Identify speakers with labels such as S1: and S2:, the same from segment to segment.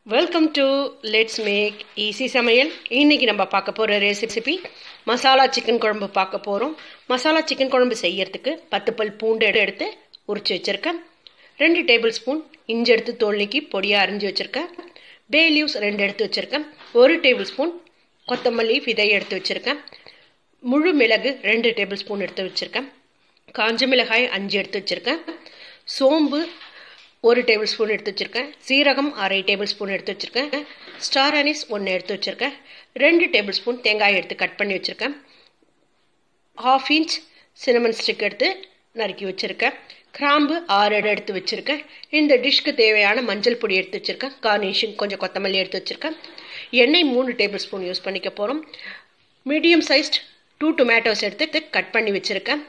S1: welcome to let's make easy சமையல் இன்னைக்கு நம்ம பார்க்க போகிற ரெசிபி மசாலா சிக்கன் குழம்பு பார்க்க போகிறோம் மசாலா சிக்கன் குழம்பு செய்யறதுக்கு பத்து பல் பூண்டு எடுத்து உரிச்சு வச்சுருக்கேன் ரெண்டு டேபிள் ஸ்பூன் இஞ்சி எடுத்து தோல் நீக்கி பொடியாக அரிஞ்சு வச்சுருக்கேன் பே லீவ்ஸ் ரெண்டு எடுத்து வச்சுருக்கேன் ஒரு டேபிள் ஸ்பூன் கொத்தமல்லி விதை எடுத்து வச்சுருக்கேன் முழு மிளகு ரெண்டு டேபிள் ஸ்பூன் எடுத்து வச்சுருக்கேன் காஞ்ச மிளகாய் அஞ்சு எடுத்து வச்சுருக்கேன் சோம்பு ஒரு டேபிள் ஸ்பூன் எடுத்து வச்சுருக்கேன் சீரகம் அரை டேபிள் ஸ்பூன் எடுத்து வச்சுருக்கேன் ஸ்டார் அனிஸ் ஒன்று எடுத்து வச்சுருக்கேன் ரெண்டு டேபிள் ஸ்பூன் தேங்காய் எடுத்து கட் பண்ணி வச்சுருக்கேன் ஹாஃப் இன்ச் சினமன் ஸ்டிக் எடுத்து நறுக்கி வச்சுருக்கேன் கிராம்பு ஆறு இடம் எடுத்து வச்சுருக்கேன் இந்த டிஷ்க்கு தேவையான மஞ்சள் பொடி எடுத்து வச்சுருக்கேன் கார்னிஷிங் கொஞ்சம் கொத்தமல்லி எடுத்து வச்சுருக்கேன் எண்ணெய் மூணு டேபிள் ஸ்பூன் யூஸ் பண்ணிக்க போகிறோம் மீடியம் சைஸ்ட் டூ டொமேட்டோஸ் எடுத்து கட் பண்ணி வச்சுருக்கேன்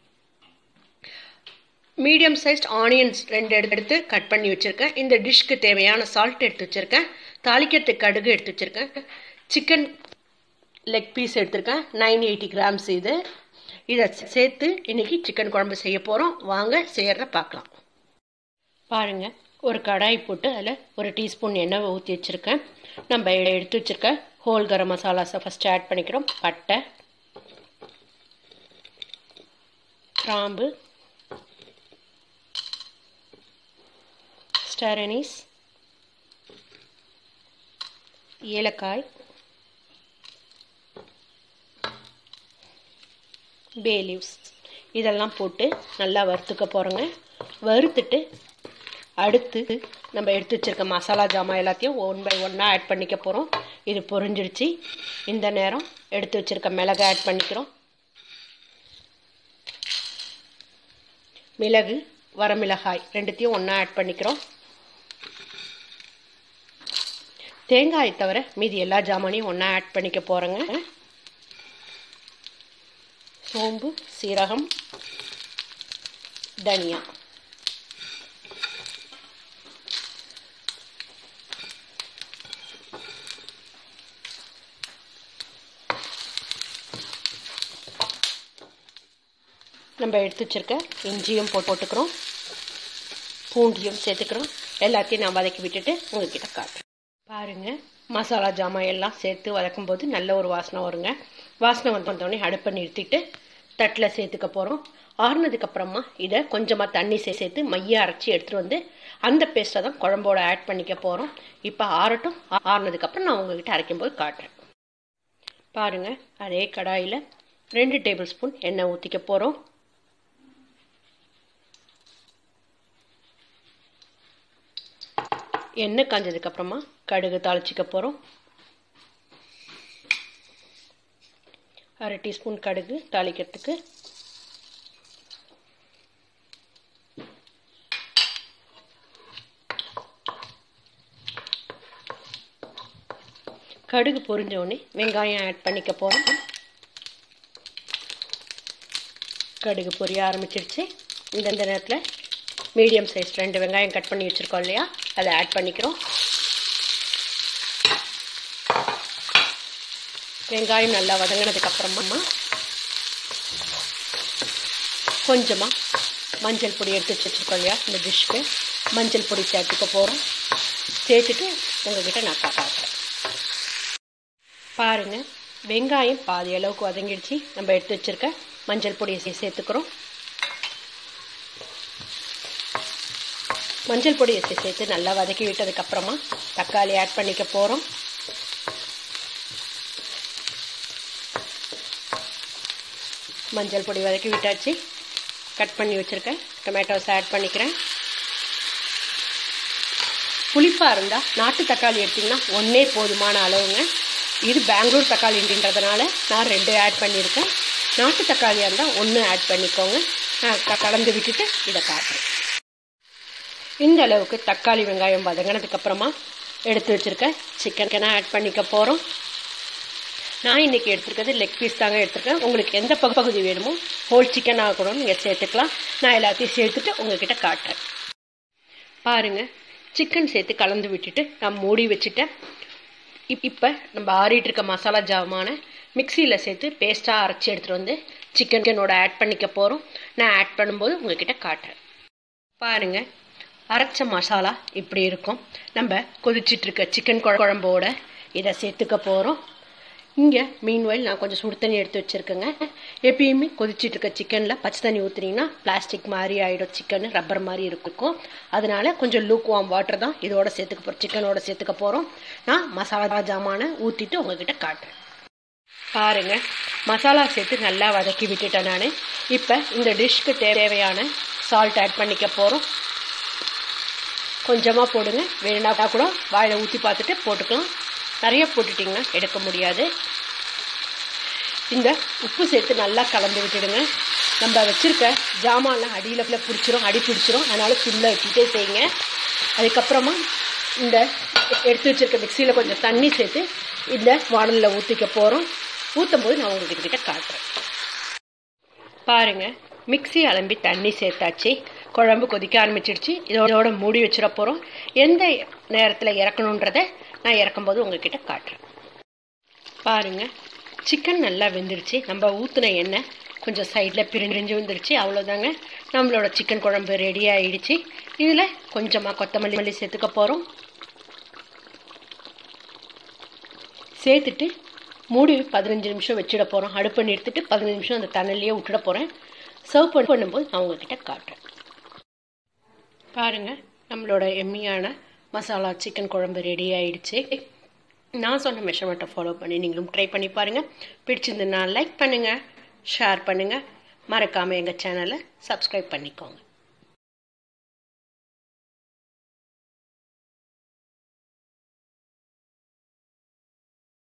S1: மீடியம் சைஸ்ட் ஆனியன்ஸ் ரெண்டு எடுத்து கட் பண்ணி வச்சுருக்கேன் இந்த டிஷ்க்கு தேவையான சால்ட் எடுத்து வச்சுருக்கேன் தாளிக்கிறதுக்கு கடுகு எடுத்து வச்சுருக்கேன் சிக்கன் லெக் பீஸ் எடுத்திருக்கேன் நைன் எயிட்டி கிராம்ஸ் இது இதை சேர்த்து இன்றைக்கி சிக்கன் குழம்பு செய்ய போகிறோம் வாங்க செய்கிறத பார்க்கலாம் பாருங்கள் ஒரு கடாய் போட்டு அதில் ஒரு டீஸ்பூன் எண்ணெய் ஊற்றி வச்சுருக்கேன் நம்ம எடுத்து வச்சுருக்க ஹோல் கரம் மசாலாஸை ஃபஸ்ட்டு ஆட் பண்ணிக்கிறோம் பட்டை கிராம்பு ஸ்டார் அனீஸ் ஏலக்காய் பே லீவ்ஸ் இதெல்லாம் போட்டு நல்லா வறுத்துக்க போகிறோங்க வறுத்துட்டு அடுத்து நம்ம எடுத்து வச்சுருக்க மசாலா ஜாமான் எல்லாத்தையும் ஒன் பை ஒன்னாக ஆட் பண்ணிக்க போகிறோம் இது பொரிஞ்சிடுச்சு இந்த நேரம் எடுத்து வச்சுருக்க மிளகு ஆட் பண்ணிக்கிறோம் மிளகு வரமிளகாய் ரெண்டுத்தையும் ஒன்றா ஆட் பண்ணிக்கிறோம் தேங்காய் தவிர மீதி எல்லா ஜாமானையும் ஒன்றா ஆட் பண்ணிக்க போகிறேங்க சோம்பு சீரகம் தனியா நம்ம எடுத்து வச்சுருக்க இஞ்சியும் போட்டு போட்டுக்கிறோம் பூண்டியும் சேர்த்துக்கிறோம் எல்லாத்தையும் நான் வதக்கி விட்டுட்டு உங்ககிட்ட காட்டுறேன் பாருங்கள் மசாலா ஜாமான் எல்லாம் சேர்த்து வதக்கும் போது நல்ல ஒரு வாசனை வருங்க வாசனை வந்து வந்தோடனே அடுப்பை நிறுத்திட்டு தட்டில் சேர்த்துக்க போகிறோம் ஆறுனதுக்கப்புறமா இதை கொஞ்சமாக தண்ணி சேர்த்து மைய அரைச்சி எடுத்துகிட்டு வந்து அந்த பேஸ்ட்டை தான் குழம்போட ஆட் பண்ணிக்க போகிறோம் இப்போ ஆறட்டும் ஆறுனதுக்கப்புறம் நான் உங்ககிட்ட அரைக்கும் போது காட்டுறேன் பாருங்கள் அதே கடாயில் ரெண்டு டேபிள் ஸ்பூன் எண்ணெய் ஊற்றிக்க போகிறோம் எண்ணெய் காஞ்சதுக்கப்புறமா கடுகு தாளிச்சிக்க போகிறோம் அரை டீஸ்பூன் கடுகு தாளிக்கிறதுக்கு கடுகு பொரிஞ்ச உடனே வெங்காயம் ஆட் பண்ணிக்க போகிறோம் கடுகு பொரிய ஆரம்பிச்சிருச்சு இந்த நேரத்தில் மீடியம் சைஸ் ரெண்டு வெங்காயம் கட் பண்ணி வச்சுருக்கோம் இல்லையா அதை ஆட் பண்ணிக்கிறோம் வெங்காயம் நல்லா வதங்கினதுக்கப்புறமா கொஞ்சமாக மஞ்சள் பொடி எடுத்து வச்சுருக்கோம் இல்லையா இந்த டிஷ்க்கு மஞ்சள் பொடி சேர்த்துக்க போகிறோம் சேர்த்துட்டு உங்ககிட்ட நான் காட்டுறேன் பாருங்கள் வெங்காயம் பாதி அளவுக்கு வதங்கிடுச்சு நம்ம எடுத்து வச்சுருக்க மஞ்சள் பொடியை சேர்த்துக்கிறோம் மஞ்சள் பொடியை சேர்த்து நல்லா வதக்கி விட்டதுக்கப்புறமா தக்காளி ஆட் பண்ணிக்க போகிறோம் மஞ்சள் பொடி வதக்கி விட்டாச்சு கட் பண்ணி வச்சுருக்கேன் டொமேட்டோஸ் ஆட் பண்ணிக்கிறேன் புளிப்பாக இருந்தால் நாட்டு தக்காளி எடுத்திங்கன்னா ஒன்றே போதுமான அளவுங்க இது பெங்களூர் தக்காளின்றதுனால நான் ரெண்டு ஆட் பண்ணியிருக்கேன் நாட்டு தக்காளியாக இருந்தால் ஒன்று ஆட் பண்ணிக்கோங்க நான் கலந்து விட்டுட்டு இதை காட்டுறேன் இந்த அளவுக்கு தக்காளி வெங்காயம் வதங்கினதுக்கப்புறமா எடுத்து வச்சுருக்க சிக்கன் ஆட் பண்ணிக்க போகிறோம் நான் இன்றைக்கி எடுத்துருக்கிறது லெக் பீஸ் தாங்க எடுத்துருக்கேன் உங்களுக்கு எந்த பகுதி வேணுமோ ஹோல் சிக்கன் ஆகணும் நீங்கள் சேர்த்துக்கலாம் நான் எல்லாத்தையும் சேர்த்துட்டு உங்ககிட்ட காட்டுறேன் பாருங்கள் சிக்கன் சேர்த்து கலந்து விட்டுட்டு நான் மூடி வச்சுட்டேன் இப் இப்போ நம்ம ஆறிட்டு இருக்க மசாலா ஜாமான மிக்சியில் சேர்த்து பேஸ்ட்டாக அரைச்சி எடுத்துகிட்டு வந்து சிக்கனோட ஆட் பண்ணிக்க போகிறோம் நான் ஆட் பண்ணும்போது உங்ககிட்ட காட்டுறேன் பாருங்கள் அரைச்ச மசாலா இப்படி இருக்கும் நம்ம கொதிச்சிட்டு இருக்க சிக்கன் குழம்போட இதை சேர்த்துக்க போகிறோம் இங்கே மீன்வயல் நான் கொஞ்சம் சுடு தண்ணி எடுத்து வச்சுருக்கேங்க எப்பயுமே கொதிச்சிட்டு இருக்க சிக்கனில் பச்சை தண்ணி ஊற்றுனீங்கன்னா பிளாஸ்டிக் மாதிரி ஆகிடும் சிக்கன் ரப்பர் மாதிரி இருக்கும் அதனால கொஞ்சம் லூக் வாம் வாட்டர் தான் இதோட சேர்த்துக்க போகிறோம் சிக்கனோட சேர்த்துக்க போகிறோம் நான் மசாலா ஜாமானை ஊற்றிட்டு உங்ககிட்ட காட்டுறேன் பாருங்க மசாலா சேர்த்து நல்லா வதக்கி விட்டுட்டேன் நான் இப்போ இந்த டிஷ்க்கு தேவையான சால்ட் ஆட் பண்ணிக்க போகிறோம் கொஞ்சமாக போடுங்க வேணுனா கூட வாயில் ஊற்றி பார்த்துட்டு போட்டுக்கலாம் நிறைய போட்டுட்டிங்கன்னா எடுக்க முடியாது இந்த உப்பு சேர்த்து நல்லா கலந்து விட்டுடுங்க நம்ம வச்சுருக்க ஜாமான்லாம் அடியில் பிடிச்சிரும் அடி பிடிச்சிரும் அதனால் சிம்மில் வச்சுட்டே செய்யுங்க அதுக்கப்புறமா இந்த எடுத்து வச்சுருக்க மிக்சியில் கொஞ்சம் தண்ணி சேர்த்து இந்த வானலில் ஊற்றிக்க போகிறோம் ஊற்றும் போது நான் உங்களுக்கு கிட்ட காட்டுறேன் பாருங்கள் மிக்சி அலம்பி தண்ணி சேர்த்தாச்சு குழம்பு கொதிக்க ஆரம்பிச்சிடுச்சு இதோட மூடி வச்சிட போகிறோம் எந்த நேரத்தில் இறக்கணுன்றதை நான் இறக்கும்போது உங்ககிட்ட காட்டுறேன் பாருங்கள் சிக்கன் நல்லா வெந்துருச்சு நம்ம ஊற்றின எண்ணெய் கொஞ்சம் சைடில் பிரிஞ்சு வந்துருச்சு அவ்வளோதாங்க நம்மளோட சிக்கன் குழம்பு ரெடி ஆகிடுச்சு இதில் கொஞ்சமாக கொத்தமல்லி மல்லி சேர்த்துக்க போகிறோம் சேர்த்துட்டு மூடி பதினஞ்சு நிமிஷம் வச்சிட போகிறோம் அடுப்பை நிறுத்திட்டு பதினஞ்சு நிமிஷம் அந்த தண்ணிலேயே விட்டுட போகிறேன் சர்வ் பண்ணி பண்ணும்போது நான் உங்ககிட்ட காட்டுறேன் பாருங்கள் நம்மளோட எம்மியான மசாலா சிக்கன் குழம்பு ரெடி ஆயிடுச்சு நான் சொன்ன மெஷர்மெண்ட்டை ஃபாலோ பண்ணி நீங்களும் ட்ரை பண்ணி பாருங்கள் பிடிச்சிருந்துன்னா லைக் பண்ணுங்கள் ஷேர் பண்ணுங்கள் மறக்காமல் எங்கள் சேனலை சப்ஸ்கிரைப் பண்ணிக்கோங்க